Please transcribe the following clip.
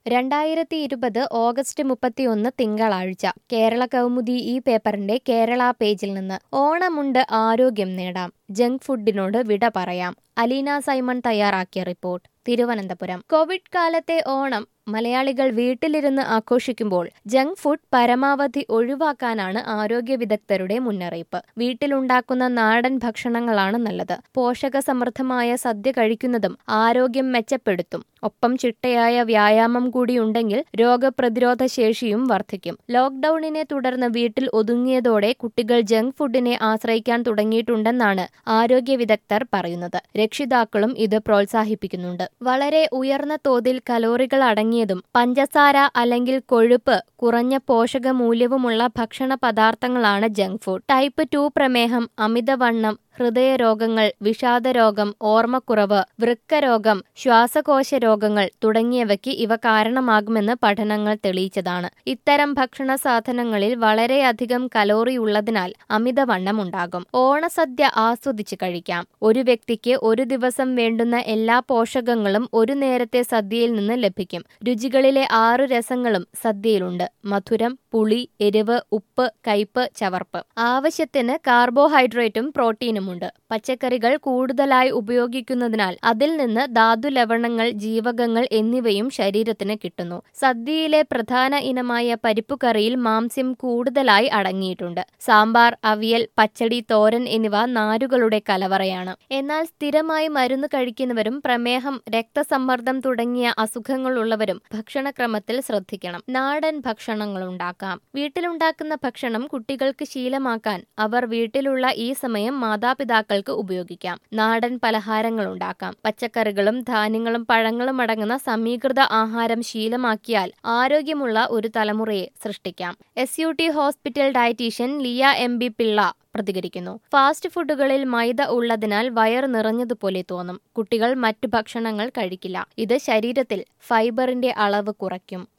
രണ്ടായിരത്തി ഇരുപത് ഓഗസ്റ്റ് മുപ്പത്തിയൊന്ന് തിങ്കളാഴ്ച കേരള കൗമുദി ഈ പേപ്പറിന്റെ കേരള പേജിൽ നിന്ന് ഓണമുണ്ട് ആരോഗ്യം നേടാം ജങ്ക് ഫുഡിനോട് വിട പറയാം അലീന സൈമൺ തയ്യാറാക്കിയ റിപ്പോർട്ട് തിരുവനന്തപുരം കോവിഡ് കാലത്തെ ഓണം മലയാളികൾ വീട്ടിലിരുന്ന് ആഘോഷിക്കുമ്പോൾ ജങ്ക് ഫുഡ് പരമാവധി ഒഴിവാക്കാനാണ് ആരോഗ്യ വിദഗ്ധരുടെ മുന്നറിയിപ്പ് വീട്ടിലുണ്ടാക്കുന്ന നാടൻ ഭക്ഷണങ്ങളാണ് നല്ലത് പോഷകസമൃദ്ധമായ സദ്യ കഴിക്കുന്നതും ആരോഗ്യം മെച്ചപ്പെടുത്തും ഒപ്പം ചിട്ടയായ വ്യായാമം കൂടിയുണ്ടെങ്കിൽ രോഗപ്രതിരോധ ശേഷിയും വർദ്ധിക്കും ലോക്ഡൌണിനെ തുടർന്ന് വീട്ടിൽ ഒതുങ്ങിയതോടെ കുട്ടികൾ ജങ്ക് ഫുഡിനെ ആശ്രയിക്കാൻ തുടങ്ങിയിട്ടുണ്ടെന്നാണ് ആരോഗ്യ വിദഗ്ധർ പറയുന്നത് രക്ഷിതാക്കളും ഇത് പ്രോത്സാഹിപ്പിക്കുന്നുണ്ട് വളരെ ഉയർന്ന തോതിൽ കലോറികൾ അടങ്ങിയതും പഞ്ചസാര അല്ലെങ്കിൽ കൊഴുപ്പ് കുറഞ്ഞ പോഷകമൂല്യവുമുള്ള ഭക്ഷണ പദാർത്ഥങ്ങളാണ് ജങ്ക് ഫുഡ് ടൈപ്പ് ടു പ്രമേഹം അമിതവണ്ണം ഹൃദയരോഗങ്ങൾ വിഷാദരോഗം ഓർമ്മക്കുറവ് വൃക്കരോഗം ശ്വാസകോശ രോഗങ്ങൾ തുടങ്ങിയവയ്ക്ക് ഇവ കാരണമാകുമെന്ന് പഠനങ്ങൾ തെളിയിച്ചതാണ് ഇത്തരം ഭക്ഷണ സാധനങ്ങളിൽ വളരെയധികം കലോറി ഉള്ളതിനാൽ അമിതവണ്ണം ഉണ്ടാകും ഓണസദ്യ ആസ്വദിച്ച് കഴിക്കാം ഒരു വ്യക്തിക്ക് ഒരു ദിവസം വേണ്ടുന്ന എല്ലാ പോഷകങ്ങളും ഒരു നേരത്തെ സദ്യയിൽ നിന്ന് ലഭിക്കും രുചികളിലെ ആറ് രസങ്ങളും സദ്യയിലുണ്ട് മധുരം പുളി എരിവ് ഉപ്പ് കയ്പ് ചവർപ്പ് ആവശ്യത്തിന് കാർബോഹൈഡ്രേറ്റും പ്രോട്ടീനുമുണ്ട് പച്ചക്കറികൾ കൂടുതലായി ഉപയോഗിക്കുന്നതിനാൽ അതിൽ നിന്ന് ധാതു ലവണങ്ങൾ ജീവകങ്ങൾ എന്നിവയും ശരീരത്തിന് കിട്ടുന്നു സദ്യയിലെ പ്രധാന ഇനമായ പരിപ്പുകറിയിൽ മാംസ്യം കൂടുതലായി അടങ്ങിയിട്ടുണ്ട് സാമ്പാർ അവിയൽ പച്ചടി തോരൻ എന്നിവ നാരുകളുടെ കലവറയാണ് എന്നാൽ സ്ഥിരമായി മരുന്ന് കഴിക്കുന്നവരും പ്രമേഹം രക്തസമ്മർദ്ദം തുടങ്ങിയ അസുഖങ്ങളുള്ളവരും ഭക്ഷണക്രമത്തിൽ ശ്രദ്ധിക്കണം നാടൻ ഭക്ഷണങ്ങൾ ഉണ്ടാക്കാം വീട്ടിലുണ്ടാക്കുന്ന ഭക്ഷണം കുട്ടികൾക്ക് ശീലമാക്കാൻ അവർ വീട്ടിലുള്ള ഈ സമയം മാതാപിതാക്കൾക്ക് ഉപയോഗിക്കാം നാടൻ പലഹാരങ്ങൾ ഉണ്ടാക്കാം പച്ചക്കറികളും ധാന്യങ്ങളും പഴങ്ങളും അടങ്ങുന്ന സമീകൃത ആഹാരം ശീലമാക്കിയാൽ ആരോഗ്യമുള്ള ഒരു തലമുറയെ സൃഷ്ടിക്കാം S U T hospital dietitian Liya M B Pillai പ്രതികരിക്കുന്നു ഫാസ്റ്റ് ഫുഡുകളിൽ മൈദ ഉള്ളതിനാൽ വയർ നിറഞ്ഞതുപോലെ തോന്നും കുട്ടികൾ മറ്റു ഭക്ഷണങ്ങൾ കഴിക്കില്ല ഇത് ശരീരത്തിൽ ഫൈബറിന്റെ അളവ് കുറയ്ക്കും